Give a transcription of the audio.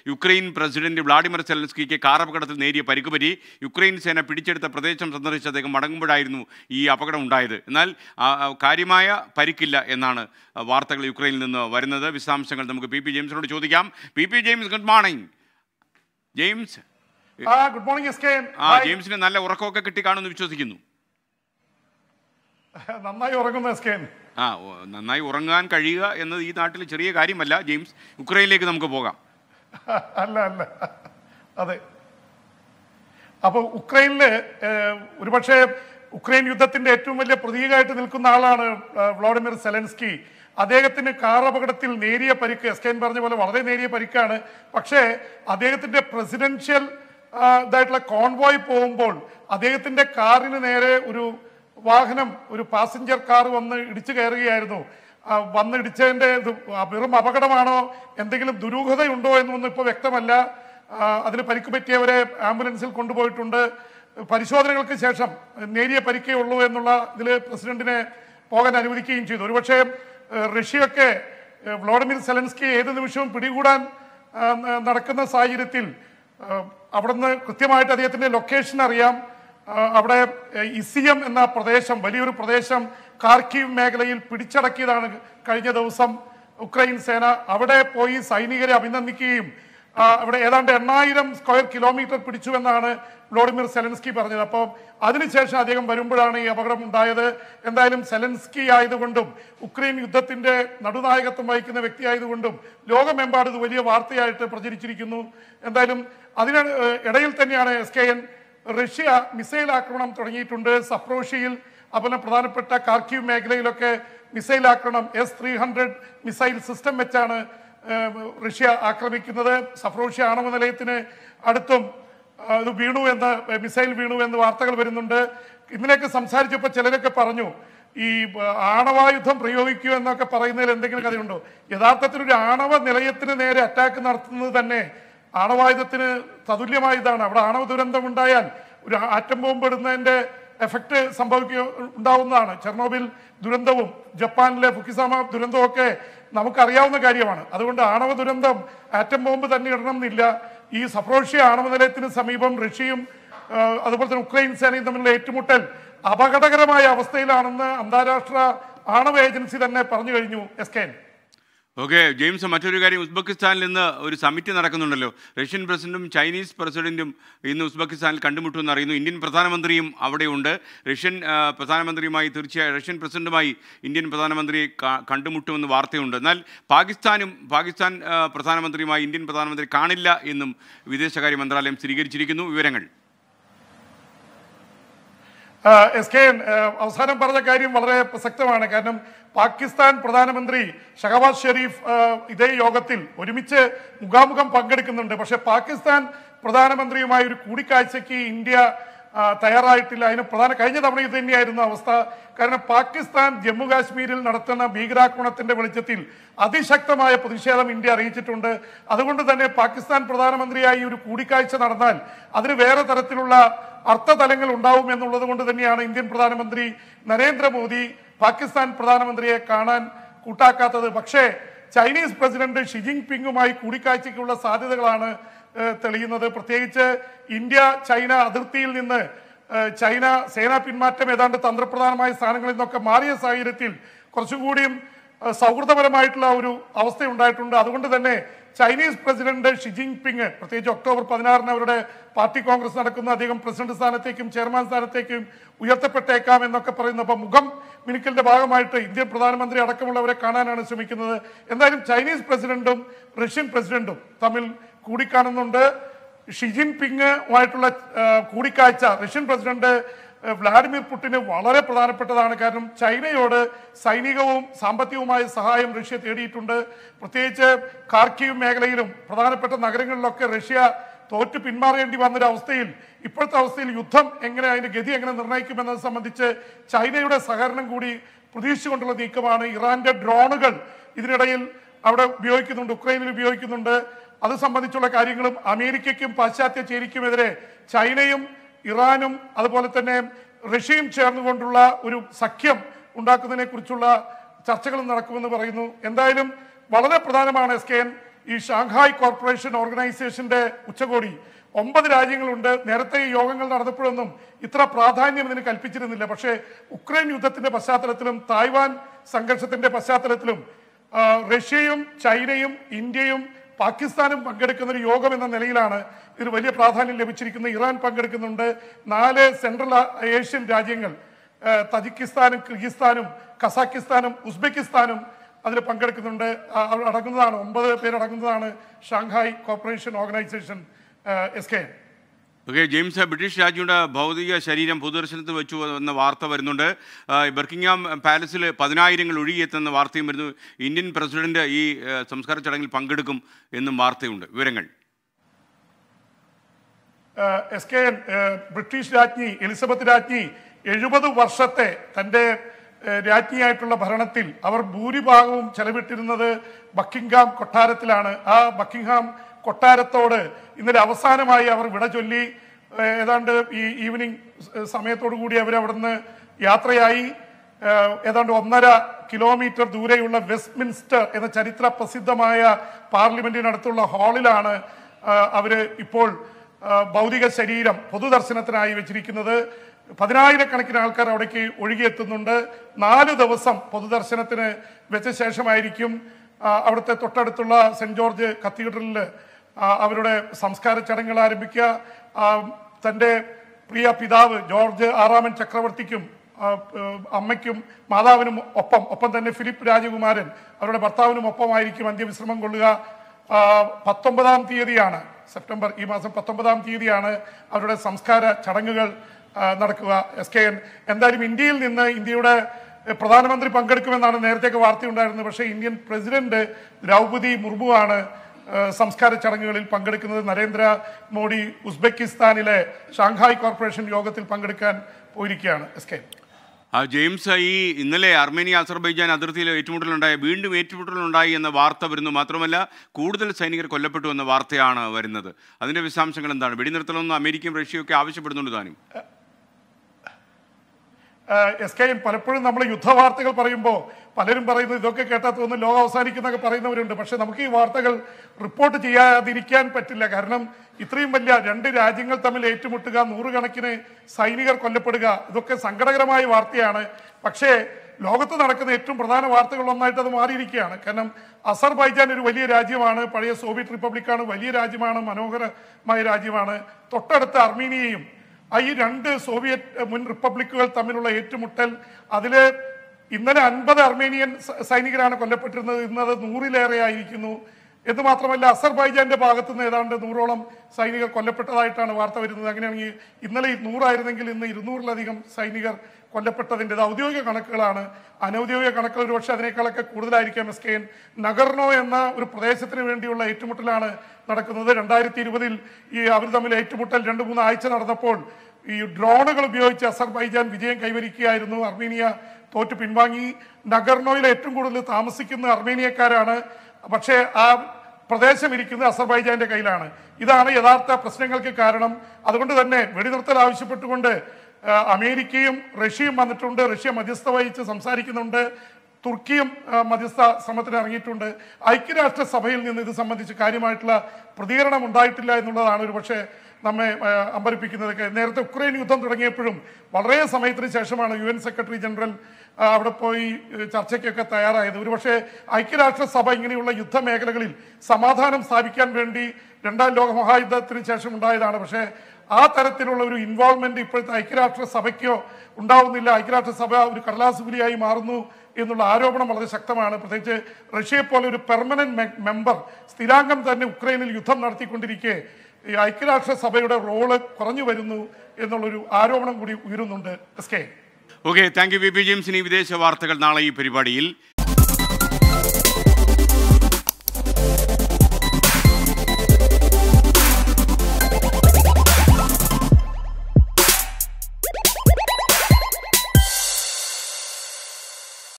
Ukraine president Vladimir സെലൻസ്കിക്ക് car അപകടത്തിൽ നേരിയ പരിക്ക് പറ്റി യുക്രൈൻ സേന പിടിച്ചെടുത്ത പ്രദേശം സന്ദർശിച്ച അദ്ദേഹം മടങ്ങുമ്പോഴായിരുന്നു ഈ അപകടം ഉണ്ടായത് എന്നാൽ ആ, ആ, കാര്യമായ പരിക്കില്ല എന്നാണ് ആ, വാർത്തകൾ യുക്രൈനിൽ നിന്ന് വരുന്നത് വിശദാംശങ്ങൾ നമുക്ക് പി പി ജെയിംസിനോട് ചോദിക്കാം P P James good morning James ആ ഗുഡ് മോർണിംഗ് എസ് കെ ആ ജെയിംസിന് നല്ല ഉറക്കമൊക്കെ കിട്ടി കാണുമെന്ന് വിശ്വസിക്കുന്നു നന്നായി ഉറങ്ങുന്നു എസ് കെ ആ ഓ, നന്നായി ഉറങ്ങാൻ കഴിയുക എന്നത് ഈ നാട്ടിൽ ചെറിയ കാര്യമല്ല ജെയിംസ് യുക്രൈനിലേക്ക് നമുക്ക് പോകാം അല്ല അല്ല അതെ അപ്പോൾ ഉക്രൈനില് ഏഹ്, ഒരുപക്ഷെ ഉക്രൈൻ യുദ്ധത്തിന്റെ ഏറ്റവും വലിയ പ്രതീകമായിട്ട് നിൽക്കുന്ന ആളാണ് ഏഹ്, വ്ളാഡിമിർ സെലൻസ്കി അദ്ദേഹത്തിന് കാർ അപകടത്തിൽ നേരിയ പരിക്ക് എസ് കെൻ പറഞ്ഞ പോലെ വളരെ നേരിയ പരിക്കാണ് പക്ഷേ അദ്ദേഹത്തിന്റെ പ്രസിഡൻഷ്യൽ ആ, ഇതായിട്ടുള്ള കോൺവോയ് പോകുമ്പോൾ അദ്ദേഹത്തിന്റെ കാറിന് നേരെ ഒരു വാഹനം ഒരു പാസഞ്ചർ കാർ വന്ന് ഇടിച്ചു കയറുകയായിരുന്നു ആ, വന്ന് ഇടിച്ചതിന്റെ ഇത് ആ വെറും അപകടമാണോ എന്തെങ്കിലും ദുരൂഹതയുണ്ടോ എന്നൊന്നും ഇപ്പോൾ വ്യക്തമല്ല ആ, അതിന് പരിക്ക് പറ്റിയവരെ ആംബുലൻസിൽ കൊണ്ടുപോയിട്ടുണ്ട് പരിശോധനകൾക്ക് ശേഷം നേരിയ പരിക്കേ ഉള്ളൂ എന്നുള്ള ഇതിൽ പ്രസിഡന്റിനെ പോകാൻ അനുവദിക്കുകയും ചെയ്തു ഒരുപക്ഷെ ഏഹ്, റഷ്യയൊക്കെ ഏഹ്, വ്ളാഡിമിർ സെലൻസ്കി ഏത് നിമിഷവും പിടികൂടാൻ ആ, ന- നടക്കുന്ന സാഹചര്യത്തിൽ ഏഹ്, അവിടുന്ന് കൃത്യമായിട്ട് അദ്ദേഹത്തിന്റെ ലൊക്കേഷൻ അറിയാം ആ, അവിടെ ഏഹ്, ഇസിയം എന്ന പ്രദേശം വലിയൊരു പ്രദേശം കാർക്കീവ് മേഖലയിൽ പിടിച്ചടക്കിയതാണ് കഴിഞ്ഞ ദിവസം ഉക്രൈൻ സേന അവിടെ പോയി സൈനികരെ അഭിനന്ദിക്കുകയും ആ, അവിടെ ഏതാണ്ട് എണ്ണായിരം സ്ക്വയർ കിലോമീറ്റർ പിടിച്ചു എന്നാണ് വ്ളോഡിമിർ സെലൻസ്കി പറഞ്ഞത് അപ്പോൾ അതിനുശേഷം അദ്ദേഹം വരുമ്പോഴാണ് ഈ അപകടം ഉണ്ടായത് എന്തായാലും സെലൻസ്കി ആയതുകൊണ്ടും ഉക്രൈൻ യുദ്ധത്തിന്റെ നടുനായകത്വം വഹിക്കുന്ന വ്യക്തി ആയതുകൊണ്ടും ലോകമെമ്പാടും ഇത് വലിയ വാർത്തയായിട്ട് പ്രചരിച്ചിരിക്കുന്നു എന്തായാലും അതിന് ഏഹ്, ഇടയിൽ തന്നെയാണ് S K N Russia missile ആക്രമണം തുടങ്ങിയിട്ടുണ്ട് സപ്രോഷിയിൽ അതുപോലെ പ്രധാനപ്പെട്ട കാർക്യൂ മേഖലയിലൊക്കെ മിസൈൽ ആക്രമണം S three hundred missile system വെച്ചാണ് ഏഹ്, റഷ്യ ആക്രമിക്കുന്നത് സപ്രോഷ്യ ആണവ നിലയത്തിന് അടുത്തും ആ, ഇത് വീണു എന്ന് മിസൈൽ വീണു എന്ന് വാർത്തകൾ വരുന്നുണ്ട് ഇന്നലെയൊക്കെ സംസാരിച്ചപ്പോൾ ചിലരൊക്കെ പറഞ്ഞു ഈ ആ, ആണവായുധം പ്രയോഗിക്കൂ എന്നൊക്കെ പറയുന്നതിൽ എന്തെങ്കിലും കഥയുണ്ടോ യഥാർത്ഥത്തിൽ ഒരു ആണവ നിലയത്തിന് നേരെ അറ്റാക്ക് നടത്തുന്നത് തന്നെ ആണവായുധത്തിന് തതുല്യമായ ഇതാണ് അവിടെ ആണവ ദുരന്തം ഉണ്ടായാൽ ഒരു ആറ്റം ബോംബ് ഇടുന്നതിന്റെ എഫക്റ്റ് സംഭവിക്കുക ഉണ്ടാവുന്നതാണ് ചെർണോബിൽ ദുരന്തവും ജപ്പാനിലെ ഫുക്കിസാമ ദുരന്തവും ഒക്കെ നമുക്കറിയാവുന്ന കാര്യമാണ് അതുകൊണ്ട് ആണവ ദുരന്തം ആറ്റം ബോംബ് തന്നെ ഇടണം എന്നില്ല ഈ സപ്രോഷ്യ ആണവ നിലയത്തിന് സമീപം റഷ്യയും ആ, അതുപോലെ തന്നെ ഉക്രൈൻ സേനയും തമ്മിലുള്ള ഏറ്റുമുട്ടൽ അപകടകരമായ അവസ്ഥയിലാണെന്ന് അന്താരാഷ്ട്ര ആണവ ഏജൻസി തന്നെ പറഞ്ഞു കഴിഞ്ഞു എസ് കെ ഓക്കെ ജെയിംസ് മറ്റൊരു കാര്യം ഉസ്ബെക്കിസ്ഥാനിൽ ഇന്ന് ഒരു സമിറ്റ് നടക്കുന്നുണ്ടല്ലോ റഷ്യൻ പ്രസിഡന്റും ചൈനീസ് പ്രസിഡന്റും ഇന്ന് ഉസ്ബെക്കിസ്ഥാനിൽ കണ്ടുമുട്ടുമെന്ന് അറിയുന്നു ഇന്ത്യൻ പ്രധാനമന്ത്രിയും അവിടെയുണ്ട് റഷ്യൻ ആ, പ്രധാനമന്ത്രിയുമായി തീർച്ചയായും റഷ്യൻ പ്രസിഡന്റുമായി ഇന്ത്യൻ പ്രധാനമന്ത്രിയെ കാ- കണ്ടുമുട്ടുമെന്ന് വാർത്തയുണ്ട് എന്നാൽ പാകിസ്ഥാനും പാകിസ്ഥാൻ ആ, പ്രധാനമന്ത്രിയുമായി ഇന്ത്യൻ പ്രധാനമന്ത്രി കാണില്ല എന്നും വിദേശകാര്യ മന്ത്രാലയം സ്ഥിരീകരിച്ചിരിക്കുന്നു വിവരങ്ങൾ എസ് കെ എൻ അവസാനം പറഞ്ഞ കാര്യം വളരെ പ്രസക്തമാണ് കാരണം പാകിസ്ഥാൻ പ്രധാനമന്ത്രി ഷഹബാസ് ഷെരീഫ് ആ, ഇതേ യോഗത്തിൽ ഒരുമിച്ച് മുഖാമുഖം പങ്കെടുക്കുന്നുണ്ട് പക്ഷെ പാകിസ്ഥാൻ പ്രധാനമന്ത്രിയുമായി ഒരു കൂടിക്കാഴ്ചയ്ക്ക് ഇന്ത്യ ആ, തയ്യാറായിട്ടില്ല അതിന് പ്രധാന കഴിഞ്ഞ തവണ ഇത് തന്നെയായിരുന്നു അവസ്ഥ കാരണം പാകിസ്ഥാൻ ജമ്മു കാശ്മീരിൽ നടത്തുന്ന ഭീകരാക്രമണത്തിന്റെ വെളിച്ചത്തിൽ അതിശക്തമായ പ്രതിഷേധം ഇന്ത്യ അറിയിച്ചിട്ടുണ്ട് അതുകൊണ്ട് തന്നെ പാകിസ്ഥാൻ പ്രധാനമന്ത്രിയായി ഒരു കൂടിക്കാഴ്ച നടന്നാൽ അതിന് വേറെ തരത്തിലുള്ള അർത്ഥതലങ്ങൾ ഉണ്ടാവും എന്നുള്ളത് കൊണ്ട് തന്നെയാണ് ഇന്ത്യൻ പ്രധാനമന്ത്രി നരേന്ദ്രമോദി പാകിസ്ഥാൻ പ്രധാനമന്ത്രിയെ കാണാൻ കൂട്ടാക്കാത്തത് പക്ഷേ ചൈനീസ് പ്രസിഡന്റ് ഷി ജിങ് പിങ്ങുമായി കൂടിക്കാഴ്ചയ്ക്കുള്ള സാധ്യതകളാണ് ഏഹ്, തെളിയുന്നത് പ്രത്യേകിച്ച് ഇന്ത്യ ചൈന അതിർത്തിയിൽ നിന്ന് ഏഹ്, ചൈന സേനാ പിന്മാറ്റം ഏതാണ്ട് തന്ത്രപ്രധാനമായ സ്ഥാനങ്ങളിൽ നിന്നൊക്കെ മാറിയ സാഹചര്യത്തിൽ കുറച്ചും കൂടിയും ഏഹ്, സൗഹൃദപരമായിട്ടുള്ള ഒരു അവസ്ഥ ഉണ്ടായിട്ടുണ്ട് അതുകൊണ്ട് തന്നെ Chinese president Xi Jinping പ്രത്യേകിച്ച് ഒക്ടോബർ പതിനാറിന് അവരുടെ പാർട്ടി കോൺഗ്രസ് നടക്കുന്ന അദ്ദേഹം പ്രസിഡന്റ് സ്ഥാനത്തേക്കും ചെയർമാൻ സ്ഥാനത്തേക്കും ഉയർത്തപ്പെട്ടേക്കാം എന്നൊക്കെ പറയുന്നു അപ്പൊ മുഖം മിനുക്കലിന്റെ ഭാഗമായിട്ട് ഇന്ത്യൻ പ്രധാനമന്ത്രി അടക്കമുള്ളവരെ കാണാനാണ് ശ്രമിക്കുന്നത് എന്തായാലും ചൈനീസ് പ്രസിഡന്റും റഷ്യൻ പ്രസിഡന്റും തമ്മിൽ കൂടിക്കാണുന്നുണ്ട് ഷി ജിൻ പിങ്ങുമായിട്ടുള്ള ആ, കൂടിക്കാഴ്ച റഷ്യൻ പ്രസിഡന്റ് ആ, വ്ളാഡിമിർ പുടിന് വളരെ പ്രധാനപ്പെട്ടതാണ് കാരണം ചൈനയോട് സൈനികവും സാമ്പത്തികവുമായ സഹായം റഷ്യ തേടിയിട്ടുണ്ട് പ്രത്യേകിച്ച് കാർക്കീവ് മേഖലയിലും പ്രധാനപ്പെട്ട നഗരങ്ങളിലൊക്കെ റഷ്യ തോറ്റ് പിന്മാറേണ്ടി വന്നൊരു അവസ്ഥയിൽ ഇപ്പോഴത്തെ അവസ്ഥയിൽ യുദ്ധം എങ്ങനെ അതിന്റെ ഗതി എങ്ങനെ നിർണ്ണയിക്കുമെന്നത് സംബന്ധിച്ച് ചൈനയുടെ സഹകരണം കൂടി പ്രതീക്ഷിച്ചുകൊണ്ടുള്ള നീക്കമാണ് ഇറാന്റെ ഡ്രോണുകൾ ഇതിനിടയിൽ അവിടെ ഉപയോഗിക്കുന്നുണ്ട് ഉക്രൈനിൽ ഉപയോഗിക്കുന്നുണ്ട് അത് സംബന്ധിച്ചുള്ള കാര്യങ്ങളും അമേരിക്കയ്ക്കും പാശ്ചാത്യ ചേരിക്കുമെതിരെ ചൈനയും ഇറാനും അതുപോലെ തന്നെ റഷ്യയും ചേർന്നുകൊണ്ടുള്ള ഒരു സഖ്യം ഉണ്ടാക്കുന്നതിനെ കുറിച്ചുള്ള ചർച്ചകളും നടക്കുമെന്ന് പറയുന്നു എന്തായാലും വളരെ പ്രധാനമാണ് എസ് കെ എൻ ഈ ഷാങ്ഹായ് കോർപ്പറേഷൻ ഓർഗനൈസേഷന്റെ ഉച്ചകോടി ഒമ്പത് രാജ്യങ്ങളുണ്ട് നേരത്തെ ഈ യോഗങ്ങൾ നടന്നപ്പോഴൊന്നും ഇത്ര പ്രാധാന്യം ഇതിന് കൽപ്പിച്ചിരുന്നില്ല പക്ഷേ ഉക്രൈൻ യുദ്ധത്തിന്റെ പശ്ചാത്തലത്തിലും തായ്വാൻ സംഘർഷത്തിന്റെ പശ്ചാത്തലത്തിലും ആ, റഷ്യയും ചൈനയും ഇന്ത്യയും പാകിസ്ഥാനും പങ്കെടുക്കുന്ന ഒരു യോഗം എന്ന നിലയിലാണ് ഇതിന് വലിയ പ്രാധാന്യം ലഭിച്ചിരിക്കുന്നത് ഇറാൻ പങ്കെടുക്കുന്നുണ്ട് നാല് സെൻട്രൽ ഏഷ്യൻ രാജ്യങ്ങൾ ആ, തജിക്കിസ്ഥാനും കിർഗിസ്ഥാനും കസാക്കിസ്ഥാനും ഉസ്ബെക്കിസ്ഥാനും അതിൽ പങ്കെടുക്കുന്നുണ്ട് ആ, അവർ അടങ്ങുന്നതാണ് ഒമ്പത് പേരടങ്ങുന്നതാണ് Shanghai corporation organization S K okay James British രാജ്യയുടെ ഭൗതിക ശരീരം പൊതുദർശനത്തിൽ വെച്ചു എന്ന വാർത്ത വരുന്നുണ്ട് ആ, ബർക്കിംഗ്ഹാം പാലസിൽ പതിനായിരങ്ങൾ ഒഴുകിയെത്തുന്ന വാർത്തയും വരുന്നു ഇന്ത്യൻ പ്രസിഡന്റ് ഈ ആ, സംസ്കാര ചടങ്ങിൽ പങ്കെടുക്കും എന്നും വാർത്തയുണ്ട് വിവരങ്ങൾ ഏഹ് എസ് കെ എൻ ഏഹ് ബ്രിട്ടീഷ് രാജ്ഞി എലിസബത്ത് രാജ്ഞി എഴുപത് വർഷത്തെ തൻ്റെ ഏഹ് രാജ്ഞിയായിട്ടുള്ള ഭരണത്തിൽ അവർ ഭൂരിഭാഗവും ചെലവിട്ടിരുന്നത് ബക്കിംഗ്ഹാം കൊട്ടാരത്തിലാണ് ആ ബക്കിംഗ്ഹാം കൊട്ടാരത്തോട് ഇന്നലെ അവസാനമായി അവർ വിട ചൊല്ലി ഏഹ് ഏതാണ്ട് ഈ ഈവനിങ് സമയത്തോടു കൂടി അവർ അവിടുന്ന് യാത്രയായി ഏഹ് ഏതാണ്ട് ഒന്നര കിലോമീറ്റർ ദൂരെയുള്ള വെസ്റ്റ്മിൻസ്റ്റർ എന്ന ചരിത്ര പ്രസിദ്ധമായ പാർലമെന്റിനടുത്തുള്ള ഹാളിലാണ് ആഹ് അവര് ഇപ്പോൾ ആഹ് ഭൗതിക ശരീരം പൊതുദർശനത്തിനായി വെച്ചിരിക്കുന്നത് പതിനായിരക്കണക്കിന് ആൾക്കാർ അവിടേക്ക് ഒഴുകിയെത്തുന്നുണ്ട് നാല് ദിവസം പൊതുദർശനത്തിന് വെച്ച ശേഷമായിരിക്കും ആഹ് അവിടുത്തെ തൊട്ടടുത്തുള്ള സെന്റ് ജോർജ് കത്തീഡ്രലിൽ അവരുടെ സംസ്കാര ചടങ്ങുകൾ ആരംഭിക്കുക ആഹ് തൻ്റെ പ്രിയ പിതാവ് ജോർജ് ആറാമൻ ചക്രവർത്തിക്കും ആ, ഏഹ് അമ്മയ്ക്കും മാതാവിനും ഒപ്പം ഒപ്പം തന്നെ ഫിലിപ്പ് രാജകുമാരൻ അവരുടെ ഭർത്താവിനും ഒപ്പമായിരിക്കും അന്ത്യവിശ്രമം കൊള്ളുക ആ, പത്തൊമ്പതാം തീയതിയാണ് സെപ്റ്റംബർ ഈ മാസം പത്തൊമ്പതാം തീയതിയാണ് അവരുടെ സംസ്കാര ചടങ്ങുകൾ ആ, നടക്കുക എസ് കെ എൻ എന്തായാലും ഇന്ത്യയിൽ നിന്ന് ഇന്ത്യയുടെ ഏഹ്, പ്രധാനമന്ത്രി പങ്കെടുക്കുമെന്നാണ് നേരത്തെയൊക്കെ വാർത്തയുണ്ടായിരുന്നത് പക്ഷേ ഇന്ത്യൻ പ്രസിഡന്റ് ദ്രൗപതി മുർമു ആണ് ഏഹ്, സംസ്കാര ചടങ്ങുകളിൽ പങ്കെടുക്കുന്നത് നരേന്ദ്ര മോഡി ഉസ്ബെക്കിസ്ഥാനിലെ ഷാങ്ഹായ് കോർപ്പറേഷൻ യോഗത്തിൽ പങ്കെടുക്കാൻ പോയിരിക്കുകയാണ് എസ് കെ ആ ജെയിംസ് ഈ ഇന്നലെ അർമേനിയ അസർബൈജാൻ അതിർത്തിയിൽ ഏറ്റുമുട്ടലുണ്ടായ വീണ്ടും ഏറ്റുമുട്ടലുണ്ടായി എന്ന വാർത്ത വരുന്നു മാത്രമല്ല കൂടുതൽ സൈനികർ കൊല്ലപ്പെട്ടു എന്ന വാർത്തയാണ് വരുന്നത് അതിന്റെ വിശദാംശങ്ങൾ എന്താണ് വെടിനിർത്തലൊന്നും അമേരിക്കയും റഷ്യയും ഒക്കെ ആവശ്യപ്പെടുന്നുണ്ട് താനും എസ് കെ എൻ പലപ്പോഴും നമ്മൾ യുദ്ധവാർത്തകൾ പറയുമ്പോൾ പലരും പറയുന്നത് ഇതൊക്കെ കേട്ടാൽ തോന്നുന്നു ലോകം അവസാനിക്കുന്നൊക്കെ പറയുന്നവരുണ്ട് പക്ഷെ നമുക്ക് ഈ വാർത്തകൾ റിപ്പോർട്ട് ചെയ്യാതിരിക്കാൻ പറ്റില്ല കാരണം ഇത്രയും വലിയ രണ്ട് രാജ്യങ്ങൾ തമ്മിൽ ഏറ്റുമുട്ടുക നൂറുകണക്കിന് സൈനികർ കൊല്ലപ്പെടുക ഇതൊക്കെ സങ്കടകരമായ വാർത്തയാണ് പക്ഷേ ലോകത്ത് നടക്കുന്ന ഏറ്റവും പ്രധാന വാർത്തകളൊന്നായിട്ട് അത് മാറിയിരിക്കുകയാണ് കാരണം അസർബൈജാൻ ഒരു വലിയ രാജ്യമാണ് പഴയ സോവിയറ്റ് റിപ്പബ്ലിക്കാണ് വലിയ രാജ്യമാണ് മനോഹരമായ രാജ്യമാണ് തൊട്ടടുത്ത അർമീനിയയും ആ ഈ രണ്ട് സോവിയറ്റ് മുൻ റിപ്പബ്ലിക്കുകൾ തമ്മിലുള്ള ഏറ്റുമുട്ടൽ അതില് ഇന്നലെ അൻപത് അർമേനിയൻ സ- സൈനികരാണ് കൊല്ലപ്പെട്ടിരുന്നത് ഇന്നത് നൂറിലേറെ ആയിരിക്കുന്നു എന്ന് മാത്രമല്ല അസർബൈജാന്റെ ഭാഗത്തു നിന്ന് ഏതാണ്ട് നൂറോളം സൈനികർ കൊല്ലപ്പെട്ടതായിട്ടാണ് വാർത്ത വരുന്നത് അങ്ങനെയാണെങ്കിൽ ഇന്നലെ ഈ നൂറായിരുന്നെങ്കിൽ ഇന്ന് ഇരുന്നൂറിലധികം സൈനികർ കൊല്ലപ്പെട്ടതിൻ്റെ ഇത് ഔദ്യോഗിക കണക്കുകളാണ് അനൗദ്യോഗിക കണക്കുകൾ ഒരുപക്ഷെ അതിനേക്കാളൊക്കെ കൂടുതലായിരിക്കാം എസ് കെ എൻ നഗർണോ എന്ന ഒരു പ്രദേശത്തിന് വേണ്ടിയുള്ള ഏറ്റുമുട്ടലാണ് നടക്കുന്നത് രണ്ടായിരത്തി ഇരുപതിൽ ഈ അവർ തമ്മിൽ ഏറ്റുമുട്ടൽ രണ്ട് മൂന്ന് ആഴ്ച നടന്നപ്പോൾ ഈ ഡ്രോണുകൾ ഉപയോഗിച്ച് അസർബൈജാൻ വിജയം കൈവരിക്കുകയായിരുന്നു അർമേനിയ തോറ്റു പിൻവാങ്ങി നഗർണോയിൽ ഏറ്റവും കൂടുതൽ താമസിക്കുന്ന അർമേനിയക്കാരാണ് പക്ഷേ ആ പ്രദേശം ഇരിക്കുന്നത് അസർബൈജാന്റെ കയ്യിലാണ് ഇതാണ് യഥാർത്ഥ പ്രശ്നങ്ങൾക്ക് കാരണം അതുകൊണ്ട് തന്നെ വെടിനിർത്തൽ ആവശ്യപ്പെട്ടുകൊണ്ട് ആ, അമേരിക്കയും റഷ്യയും വന്നിട്ടുണ്ട് റഷ്യ മധ്യസ്ഥ വഹിച്ച് സംസാരിക്കുന്നുണ്ട് തുർക്കിയും ആ, മധ്യസ്ഥ ശ്രമത്തിന് ഇറങ്ങിയിട്ടുണ്ട് ഐക്യരാഷ്ട്ര സഭയിൽ നിന്ന് ഇത് സംബന്ധിച്ച് കാര്യമായിട്ടുള്ള പ്രതികരണം ഉണ്ടായിട്ടില്ല എന്നുള്ളതാണ് ഒരു പക്ഷേ നമ്മെ ആ, അമ്പരിപ്പിക്കുന്നതൊക്കെ നേരത്തെ ഉക്രൈൻ യുദ്ധം തുടങ്ങിയപ്പോഴും വളരെ സമയത്തിന് ശേഷമാണ് യു എൻ സെക്രട്ടറി ജനറൽ ആ, അവിടെ പോയി ഏഹ്, ചർച്ചയ്ക്കൊക്കെ തയ്യാറായത് ഒരുപക്ഷെ ഐക്യരാഷ്ട്ര സഭ ഇങ്ങനെയുള്ള യുദ്ധമേഖലകളിൽ സമാധാനം സ്ഥാപിക്കാൻ വേണ്ടി രണ്ടാം ലോക മഹായുദ്ധത്തിന് ശേഷം ഉണ്ടായതാണ് പക്ഷേ ആ തരത്തിലുള്ള ഒരു ഇൻവോൾവ്മെന്റ് ഇപ്പോഴത്തെ ഐക്യരാഷ്ട്ര സഭയ്ക്കോ ഉണ്ടാവുന്നില്ല ഐക്യരാഷ്ട്ര സഭ ഒരു കടലാസ് പുലിയായി മാറുന്നു എന്നുള്ള ആരോപണം വളരെ ശക്തമാണ് പ്രത്യേകിച്ച് റഷ്യയെ പോലെ ഒരു പെർമനന്റ് മെമ്പർ സ്ഥിരാംഗം തന്നെ ഉക്രൈനിൽ യുദ്ധം നടത്തിക്കൊണ്ടിരിക്കെ ഈ ഐക്യരാഷ്ട്ര സഭയുടെ റോള് കുറഞ്ഞു വരുന്നു എന്നുള്ളൊരു ആരോപണം കൂടി ഉയരുന്നുണ്ട് S K okay thank you V P James ഇനി വിദേശ വാർത്തകൾ നാളെ ഈ പരിപാടിയിൽ